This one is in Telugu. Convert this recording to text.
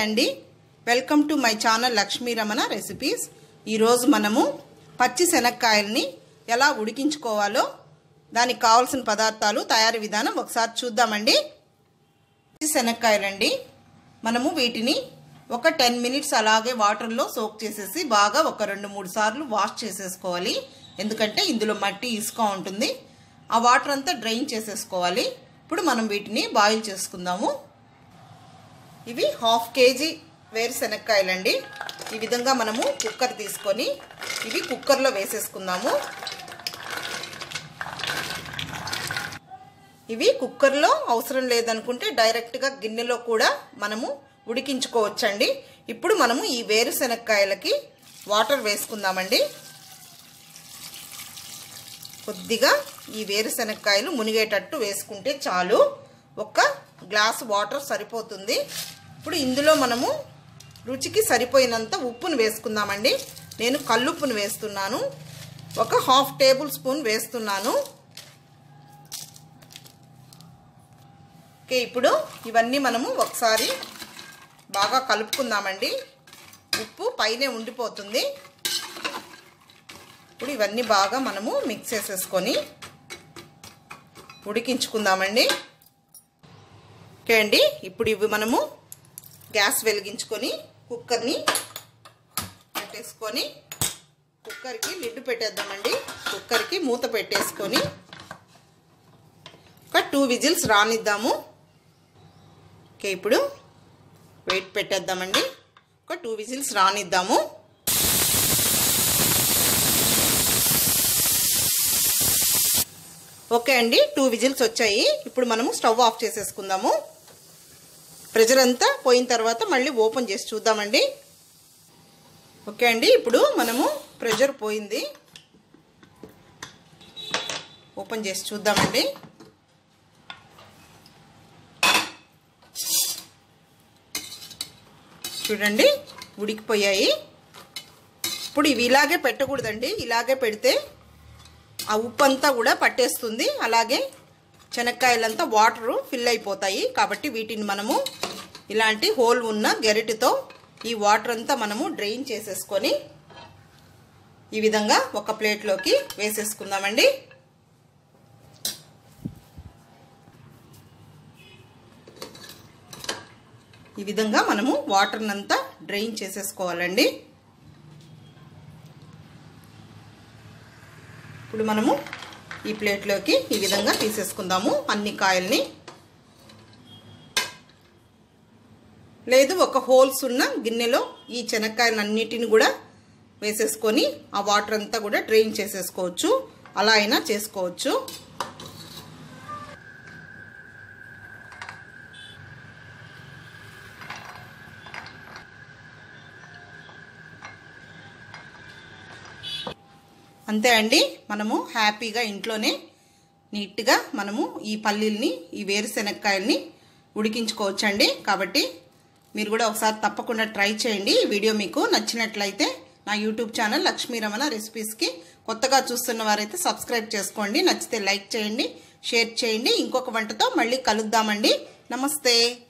అండి welcome to my channel Lakshmi Ramana recipes ఈరోజు మనము పచ్చి శనక్కాయల్ని ఎలా ఉడికించుకోవాలో దానికి కావాల్సిన పదార్థాలు తయారీ విధానం ఒకసారి చూద్దామండి పచ్చి శనక్కాయలండి మనము వీటిని ఒక టెన్ మినిట్స్ అలాగే వాటర్లో సోక్ చేసేసి బాగా ఒక రెండు మూడు సార్లు వాష్ చేసేసుకోవాలి ఎందుకంటే ఇందులో మట్టి ఇసుక ఉంటుంది ఆ వాటర్ అంతా డ్రైన్ చేసేసుకోవాలి ఇప్పుడు మనం వీటిని బాయిల్ చేసుకుందాము ఇవి హాఫ్ కేజీ వేరుశెనక్కాయలండి ఈ విధంగా మనము కుక్కర్ తీసుకొని ఇవి కుక్కర్లో వేసేసుకుందాము ఇవి కుక్కర్లో అవసరం లేదనుకుంటే డైరెక్ట్గా గిన్నెలో కూడా మనము ఉడికించుకోవచ్చండి ఇప్పుడు మనము ఈ వేరుశెనక్కాయలకి వాటర్ వేసుకుందామండి కొద్దిగా ఈ వేరుశెనక్కాయలు మునిగేటట్టు వేసుకుంటే చాలు ఒక గ్లాస్ వాటర్ సరిపోతుంది ఇప్పుడు ఇందులో మనము రుచికి సరిపోయినంత ఉప్పును వేసుకుందామండి నేను కల్లుప్పును వేస్తున్నాను ఒక హాఫ్ టేబుల్ స్పూన్ వేస్తున్నాను ఓకే ఇప్పుడు ఇవన్నీ మనము ఒకసారి బాగా కలుపుకుందామండి ఉప్పు పైనే ఉండిపోతుంది ఇప్పుడు ఇవన్నీ బాగా మనము మిక్స్ చేసేసుకొని ఉడికించుకుందామండి ఓకే అండి ఇప్పుడు ఇవి మనము గ్యాస్ వెలిగించుకొని కుక్కర్ని పెట్టేసుకొని కుక్కర్కి లిడ్ పెట్టేద్దామండి కుక్కర్కి మూత పెట్టేసుకొని ఒక టూ విజిల్స్ రానిద్దాము ఓకే ఇప్పుడు వెయిట్ పెట్టేద్దామండి ఒక టూ విజిల్స్ రానిద్దాము ఓకే అండి టూ విజిల్స్ వచ్చాయి ఇప్పుడు మనము స్టవ్ ఆఫ్ చేసేసుకుందాము ప్రెజర్ అంతా పోయిన తర్వాత మళ్ళీ ఓపెన్ చేసి చూద్దామండి ఓకే అండి ఇప్పుడు మనము ప్రెజర్ పోయింది ఓపెన్ చేసి చూద్దామండి చూడండి ఉడికిపోయాయి ఇప్పుడు ఇవి ఇలాగే పెట్టకూడదండి ఇలాగే పెడితే ఆ ఉప్పు అంతా కూడా పట్టేస్తుంది అలాగే శనక్కాయలంతా వాటరు ఫిల్ అయిపోతాయి కాబట్టి వీటిని మనము ఇలాంటి హోల్ ఉన్న గెరిటితో ఈ వాటర్ అంతా మనము డ్రైన్ చేసేసుకొని ఈ విధంగా ఒక ప్లేట్లోకి వేసేసుకుందామండి ఈ విధంగా మనము వాటర్నంతా డ్రైన్ చేసేసుకోవాలండి ఇప్పుడు మనము ఈ ప్లేట్లోకి ఈ విధంగా తీసేసుకుందాము అన్ని కాయల్ని లేదు ఒక హోల్స్ ఉన్న గిన్నెలో ఈ శనక్కాయలన్నిటిని కూడా వేసేసుకొని ఆ వాటర్ అంతా కూడా డ్రైన్ చేసేసుకోవచ్చు అలా అయినా చేసుకోవచ్చు అంతే అండి మనము హ్యాపీగా ఇంట్లోనే నీట్గా మనము ఈ పల్లీల్ని ఈ వేరుశెనక్కాయల్ని ఉడికించుకోవచ్చండి కాబట్టి మీరు కూడా ఒకసారి తప్పకుండా ట్రై చేయండి ఈ వీడియో మీకు నచ్చినట్లయితే నా యూట్యూబ్ ఛానల్ లక్ష్మీ రమణ రెసిపీస్కి కొత్తగా చూస్తున్న వారైతే సబ్స్క్రైబ్ చేసుకోండి నచ్చితే లైక్ చేయండి షేర్ చేయండి ఇంకొక వంటతో మళ్ళీ కలుద్దామండి నమస్తే